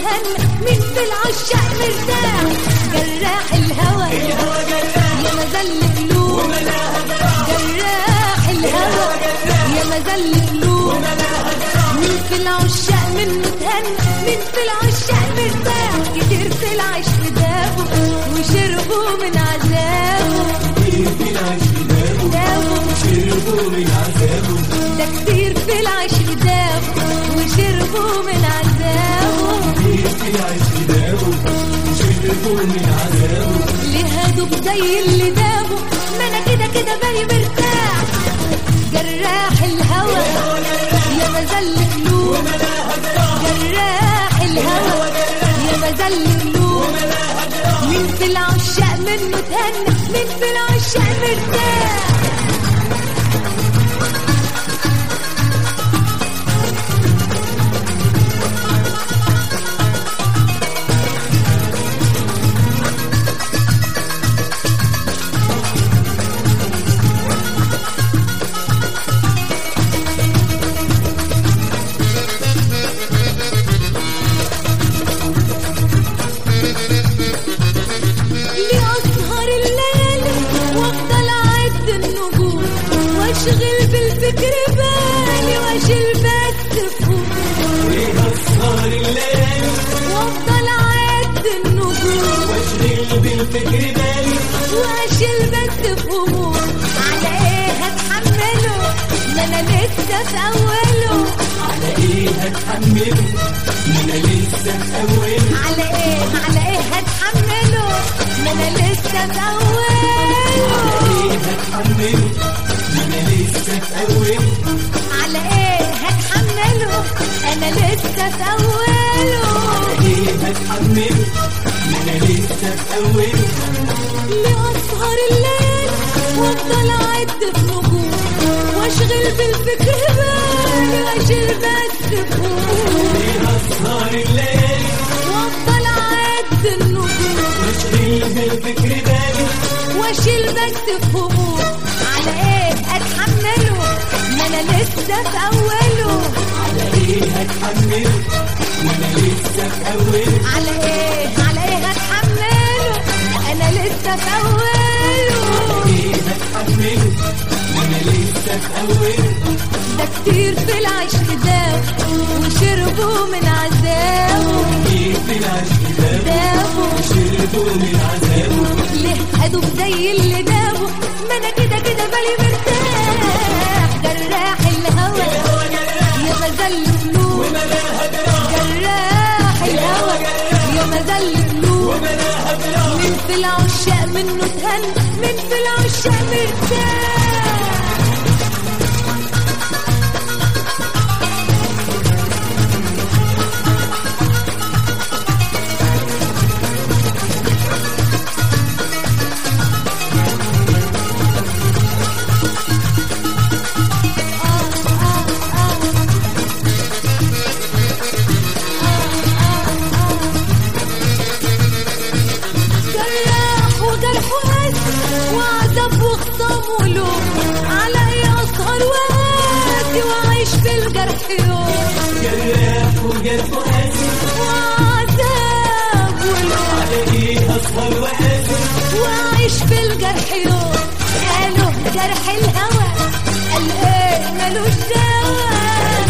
متهنى مين في العشاق مرتاح جراح الهوى يا مزل قلوب جراح الهوى يا مزل قلوب مين في العشاق من متهنى مين في العشاق مرتاح كتير في العشق دابوا وشربوا من عذابه دابوا ده كتير في العشق دابوا وشربوا من عذابه ليه هادوب زي اللي دابوا ما انا كده كده بالي مرتاح جراح الهوى يا مزل قلوب جراح الهوى يا مزل قلوب مين في العشاق منه تهنى مين في العشاق مرتاح لأسهر الليالي وافضل اعد النجوم واشغل بالفكر بالي واشيل بس فوق وافضل اعد النجوم واشيل بس في هموم على ايه هتحمله ما انا لسه في اوله على ايه على ايه هتحمله ما انا لسه في اوله على ايه هتحمله انا لسه في اوله لأسهر الليل وافضل اعد في نجوم واشغل بالفكر بالي واشيل بس فوق وافضل اعد النجوم واشيل بس في هموم على ايه اتحمله ما انا لسه في اوله على ايه على ايه هتحمله انا لسه في اوله ده كتير في العشق داب وشربوا من عذابه دابوا ليه هدوب زي اللي دابوا ما انا كده كده بالي مرتاح جراح الهوى يا مزل قلوب جراح الهوى يا مزل قلوب من في العشاق منه تهنى من في العشاق مرتاح جراح وجرح وقاسي وعذاب وخصام ولوم علي اسهر وقاسي واعيش في الجرح يوم وعذاب ولوم واعيش في الجرح يوم قالوا جرح الهوى قال ايه ملوش دواء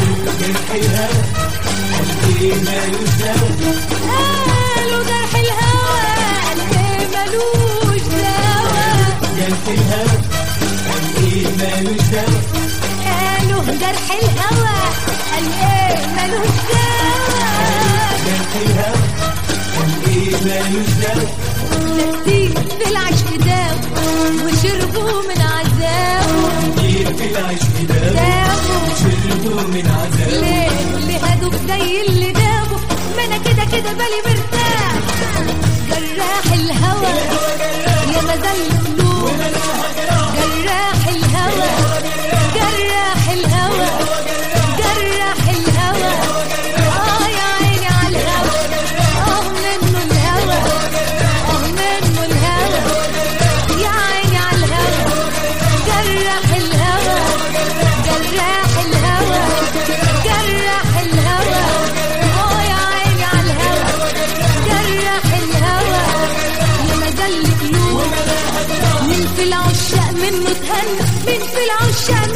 قالوا جرح الهوى قال ايه ملوش دواء قالوا جرح الهوى قال ايه ملوش دواء كتير في العشق داو وشربوا من عذابه داو ليه اللي هادوب زي اللي دابوا ما انا كده كده بالي مرتاح جراح الهوى يا مزل قلوب جراح الهوى جراح الهوى جراح الهوى اه يا عيني على الهوى اه منه الهوى اه منه الهوى يا عيني على الهوى جراح الهوى جراح الهوى جراح الهوى اه يا عيني على الهوى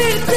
مرتاح